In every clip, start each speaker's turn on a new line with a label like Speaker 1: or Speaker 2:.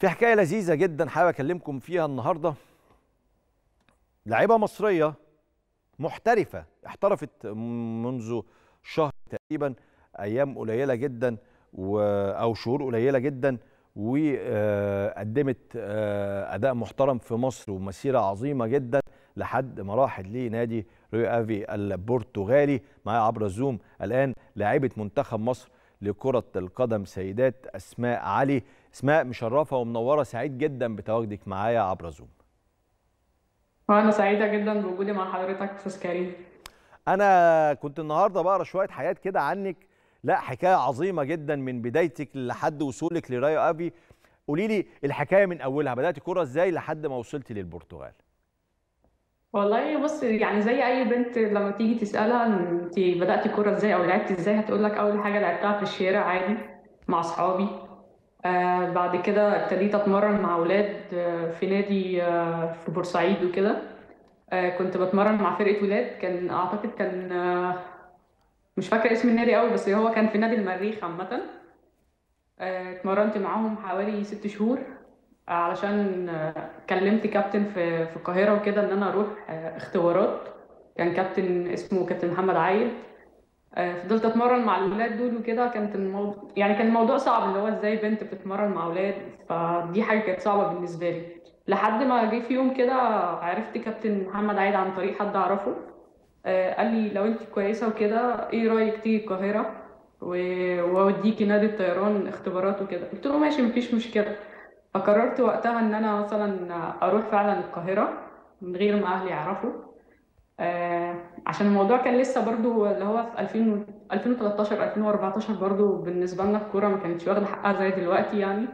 Speaker 1: في حكايه لذيذه جدا حابب اكلمكم فيها النهارده لاعيبه مصريه محترفه احترفت منذ شهر تقريبا ايام قليله جدا و... او شهور قليله جدا وقدمت اداء محترم في مصر ومسيره عظيمه جدا لحد ما راحت لنادي ريو افي البرتغالي معايا عبر زوم الان لاعيبه منتخب مصر لكره القدم سيدات اسماء علي اسماء مشرفه ومنوره سعيد جدا بتواجدك معايا عبر زوم
Speaker 2: وانا سعيده جدا بوجودي مع حضرتك استاذ كريم
Speaker 1: انا كنت النهارده بقرا شويه حاجات كده عنك لا حكايه عظيمه جدا من بدايتك لحد وصولك لرايو افي قولي لي الحكايه من اولها بدات كوره ازاي لحد ما وصلتي للبرتغال
Speaker 2: والله بص يعني زي اي بنت لما تيجي تسالها انت بداتي كوره ازاي او لعبتي ازاي هتقول لك اول حاجه لعبتها في الشارع عادي مع اصحابي آه بعد كده ابتديت اتمرن مع اولاد آه في نادي آه في بورسعيد وكده آه كنت بتمرن مع فرقه ولاد كان اعتقد كان آه مش فاكره اسم النادي قوي بس هو كان في نادي المريخ عامه آه اتمرنت معاهم حوالي ست شهور علشان كلمت كابتن في في القاهره وكده ان انا اروح اختبارات كان كابتن اسمه كابتن محمد عايد فضلت اتمرن مع الولاد دول وكده كانت الموضوع يعني كان الموضوع صعب اللي هو ازاي بنت بتتمرن مع اولاد فدي حاجه كانت صعبه بالنسبه لي لحد ما جه في يوم كده عرفت كابتن محمد عايد عن طريق حد اعرفه قال لي لو انت كويسه وكده ايه رايك تيجي القاهره واوديكي نادي الطيران اختبارات وكده قلت له ماشي مفيش مشكله فقررت وقتها ان انا مثلا اروح فعلا القاهره من غير ما اهلي يعرفوا آه عشان الموضوع كان لسه برضو اللي هو في 2000 2013 2014 برضو بالنسبه لنا الكوره ما كانتش واخده حقها زي دلوقتي يعني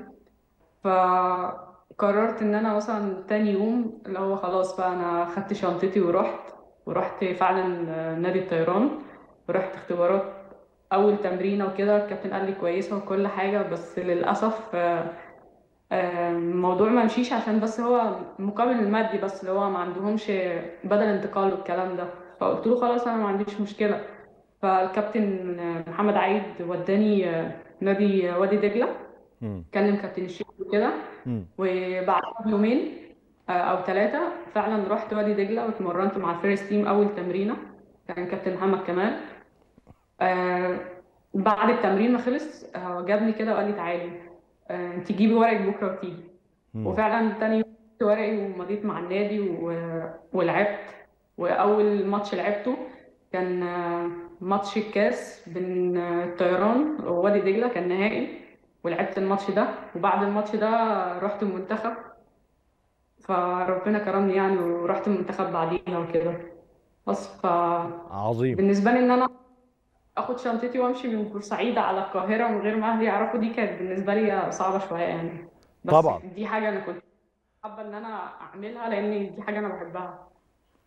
Speaker 2: فقررت ان انا مثلا تاني يوم اللي هو خلاص بقى انا خدت شنطتي ورحت ورحت فعلا نادي الطيران ورحت اختبارات اول تمرينه وكده الكابتن قال لي كويسه وكل حاجه بس للاسف آه الموضوع ما مشيش عشان بس هو المقابل المادي بس اللي هو ما عندهمش بدل انتقال والكلام ده فقلت له خلاص انا ما عنديش مشكله فالكابتن محمد عيد وداني نادي وادي دجله كلم كابتن الشيخ وكده وبعد يومين او ثلاثه فعلا رحت وادي دجله واتمرنت مع الفيرست تيم اول تمرينه كان كابتن محمد كمال بعد التمرين ما خلص جابني كده وقال لي تعالي انت جيبي ورقك بكره وتيجي وفعلا تاني يوم ورقي ومضيت مع النادي و... ولعبت واول ماتش لعبته كان ماتش الكاس بين الطيران ووادي دجله كان نهائي ولعبت الماتش ده وبعد الماتش ده رحت المنتخب فربنا كرمني يعني ورحت المنتخب بعديها وكده بس ف
Speaker 1: عظيم
Speaker 2: بالنسبه لي ان انا اخد شنطتي وامشي من بورسعيد على القاهره من غير ما اهلي يعرفوا دي كانت بالنسبه لي صعبه شويه يعني بس
Speaker 1: طبعا
Speaker 2: دي حاجه انا كنت حابه ان انا اعملها لان دي حاجه انا بحبها